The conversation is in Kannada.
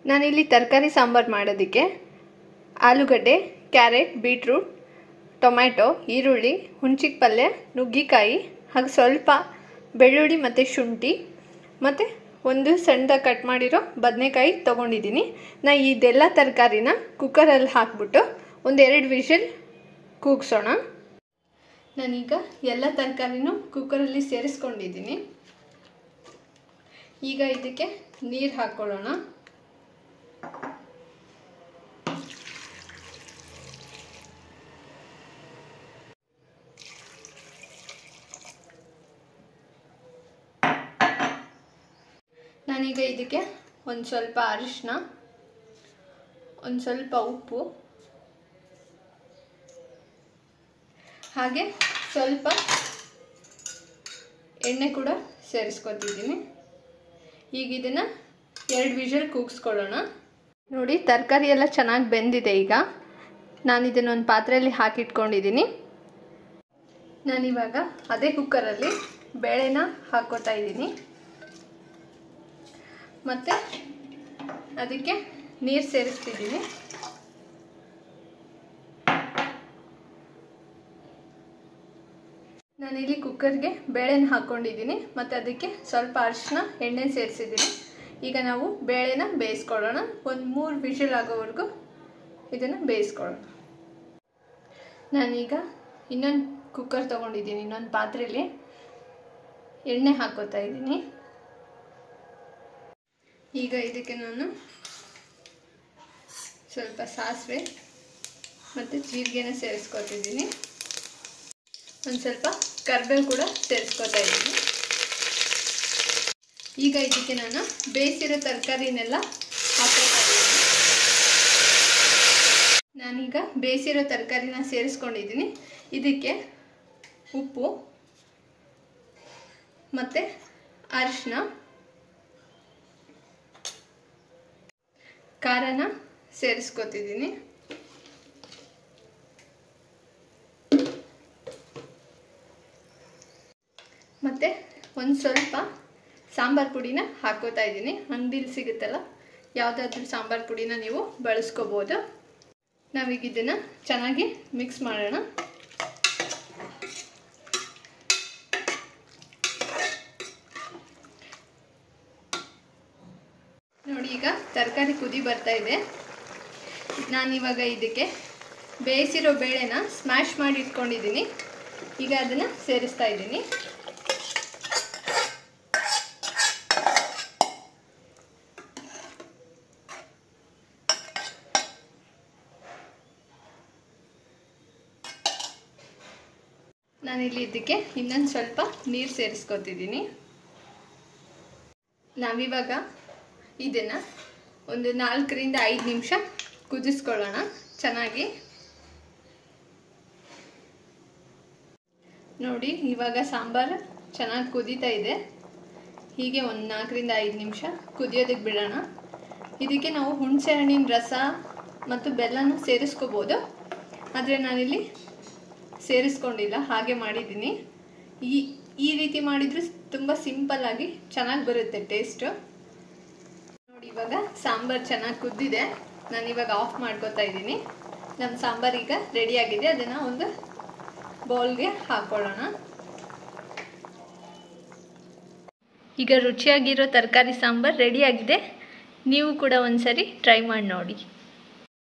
ನಾನಿಲ್ಲಿ ತರಕಾರಿ ಸಾಂಬಾರು ಮಾಡೋದಕ್ಕೆ ಆಲೂಗಡ್ಡೆ ಕ್ಯಾರೆಟ್ ಬೀಟ್ರೂಟ್ ಟೊಮ್ಯಾಟೊ ಈರುಳ್ಳಿ ಹುಣ್ಚಿಗೆ ಪಲ್ಯ ನುಗ್ಗಿಕಾಯಿ ಹಾಗೂ ಸ್ವಲ್ಪ ಬೆಳ್ಳುಳ್ಳಿ ಮತ್ತು ಶುಂಠಿ ಮತ್ತು ಒಂದು ಸಣ್ಣದಾಗಿ ಕಟ್ ಮಾಡಿರೋ ಬದನೆಕಾಯಿ ತೊಗೊಂಡಿದ್ದೀನಿ ನಾ ಇದೆಲ್ಲ ತರಕಾರಿನ ಕುಕ್ಕರಲ್ಲಿ ಹಾಕ್ಬಿಟ್ಟು ಒಂದೆರಡು ವಿಷಲ್ ಕೂಗ್ಸೋಣ ನಾನೀಗ ಎಲ್ಲ ತರಕಾರಿನೂ ಕುಕ್ಕರಲ್ಲಿ ಸೇರಿಸ್ಕೊಂಡಿದ್ದೀನಿ ಈಗ ಇದಕ್ಕೆ ನೀರು ಹಾಕ್ಕೊಳ್ಳೋಣ ನಾನೀಗ ಇದಕ್ಕೆ ಒಂದು ಸ್ವಲ್ಪ ಅರಿಶಿನ ಒಂದು ಸ್ವಲ್ಪ ಉಪ್ಪು ಹಾಗೆ ಸ್ವಲ್ಪ ಎಣ್ಣೆ ಕೂಡ ಸೇರಿಸ್ಕೊತಿದ್ದೀನಿ ಈಗ ಇದನ್ನು ಎರಡು ವಿಷಲ್ ಕೂಗಿಸ್ಕೊಳ್ಳೋಣ ನೋಡಿ ತರಕಾರಿ ಎಲ್ಲ ಚೆನ್ನಾಗಿ ಬೆಂದಿದೆ ಈಗ ನಾನು ಇದನ್ನೊಂದು ಪಾತ್ರೆಯಲ್ಲಿ ಹಾಕಿಟ್ಕೊಂಡಿದ್ದೀನಿ ನಾನಿವಾಗ ಅದೇ ಕುಕ್ಕರಲ್ಲಿ ಬೇಳೆನ ಹಾಕ್ಕೊತಾ ಇದ್ದೀನಿ ಮತ್ತು ಅದಕ್ಕೆ ನೀರು ಸೇರಿಸ್ತಿದ್ದೀನಿ ನಾನಿಲ್ಲಿ ಕುಕ್ಕರ್ಗೆ ಬೇಳೆನ ಹಾಕ್ಕೊಂಡಿದ್ದೀನಿ ಮತ್ತು ಅದಕ್ಕೆ ಸ್ವಲ್ಪ ಅರಿಶಿನ ಎಣ್ಣೆ ಸೇರಿಸಿದ್ದೀನಿ ಈಗ ನಾವು ಬೇಳೆನ ಬೇಯಿಸ್ಕೊಳ್ಳೋಣ ಒಂದು ಮೂರು ವಿಷಲ್ ಆಗೋವರೆಗೂ ಇದನ್ನು ಬೇಯಿಸ್ಕೊಳ್ಳೋಣ ನಾನೀಗ ಇನ್ನೊಂದು ಕುಕ್ಕರ್ ತೊಗೊಂಡಿದ್ದೀನಿ ಇನ್ನೊಂದು ಪಾತ್ರೆಯಲ್ಲಿ ಎಣ್ಣೆ ಹಾಕೋತಾ ಇದ್ದೀನಿ ಈಗ ಇದಕ್ಕೆ ನಾನು ಸ್ವಲ್ಪ ಸಾಸಿವೆ ಮತ್ತು ಜೀರಿಗೆನ ಸೇರಿಸ್ಕೊತಿದ್ದೀನಿ ಒಂದು ಸ್ವಲ್ಪ ಕರ್ಬೇವು ಕೂಡ ಸೇರಿಸ್ಕೊತಾ ಇದ್ದೀನಿ ಈಗ ಇದಕ್ಕೆ ನಾನು ಬೇಯಿಸಿರೋ ತರಕಾರಿನೆಲ್ಲ ಹಾಕೋತಾ ಇದ್ದೀನಿ ನಾನೀಗ ಬೇಯಿಸಿರೋ ತರಕಾರಿನ ಸೇರಿಸ್ಕೊಂಡಿದ್ದೀನಿ ಇದಕ್ಕೆ ಉಪ್ಪು ಮತ್ತು ಅರಿಶಿನ ಖಾರನ ಸೇರಿಸ್ಕೊತಿದ್ದೀನಿ ಮತ್ತು ಒಂದು ಸ್ವಲ್ಪ ಸಾಂಬಾರು ಪುಡಿನ ಹಾಕೋತಾ ಇದ್ದೀನಿ ಅಂಗಡಿಲಿ ಸಿಗುತ್ತಲ್ಲ ಯಾವುದಾದ್ರೂ ಸಾಂಬಾರು ಪುಡಿನ ನೀವು ಬಳಸ್ಕೋಬೋದು ನಾವೀಗ ಇದನ್ನು ಚೆನ್ನಾಗಿ ಮಿಕ್ಸ್ ಮಾಡೋಣ ನೋಡಿ ಈಗ ತರಕಾರಿ ಕುದಿ ಬರ್ತಾ ಇದೆ ನಾನಿವಾಗ ಇದಕ್ಕೆ ಬೇಯಿಸಿರೋ ಬೇಳೆನ ಸ್ಮ್ಯಾಶ್ ಮಾಡಿ ಇಟ್ಕೊಂಡಿದ್ದೀನಿ ಈಗ ಅದನ್ನು ಸೇರಿಸ್ತಾ ಇದ್ದೀನಿ ನಾನಿಲ್ಲಿ ಇದಕ್ಕೆ ಇನ್ನೊಂದು ಸ್ವಲ್ಪ ನೀರು ಸೇರಿಸ್ಕೊತಿದ್ದೀನಿ ನಾವಿವಾಗ ಇದನ್ನು ಒಂದು ನಾಲ್ಕರಿಂದ ಐದು ನಿಮಿಷ ಕುದಿಸ್ಕೊಳ್ಳೋಣ ಚೆನ್ನಾಗಿ ನೋಡಿ ಇವಾಗ ಸಾಂಬಾರು ಚೆನ್ನಾಗಿ ಕುದೀತಾ ಇದೆ ಹೀಗೆ ಒಂದು ನಾಲ್ಕರಿಂದ ಐದು ನಿಮಿಷ ಕುದಿಯೋದಕ್ಕೆ ಬಿಡೋಣ ಇದಕ್ಕೆ ನಾವು ಹುಣಸೆ ಹಣ್ಣಿನ ರಸ ಮತ್ತು ಬೆಲ್ಲನ ಸೇರಿಸ್ಕೋಬೋದು ಆದರೆ ನಾನಿಲ್ಲಿ ಸೇರಿಸ್ಕೊಂಡಿಲ್ಲ ಹಾಗೆ ಮಾಡಿದ್ದೀನಿ ಈ ಈ ರೀತಿ ಮಾಡಿದರೂ ತುಂಬ ಸಿಂಪಲ್ಲಾಗಿ ಚೆನ್ನಾಗಿ ಬರುತ್ತೆ ಟೇಸ್ಟು ನೋಡಿ ಇವಾಗ ಸಾಂಬಾರು ಚೆನ್ನಾಗಿ ಕುದ್ದಿದೆ ನಾನು ಇವಾಗ ಆಫ್ ಮಾಡ್ಕೋತಾ ಇದ್ದೀನಿ ನಮ್ಮ ಸಾಂಬಾರು ಈಗ ರೆಡಿಯಾಗಿದೆ ಅದನ್ನು ಒಂದು ಬೌಲ್ಗೆ ಹಾಕ್ಕೊಳ್ಳೋಣ ಈಗ ರುಚಿಯಾಗಿರೋ ತರಕಾರಿ ಸಾಂಬಾರು ರೆಡಿಯಾಗಿದೆ ನೀವು ಕೂಡ ಒಂದ್ಸರಿ ಟ್ರೈ ಮಾಡಿ ನೋಡಿ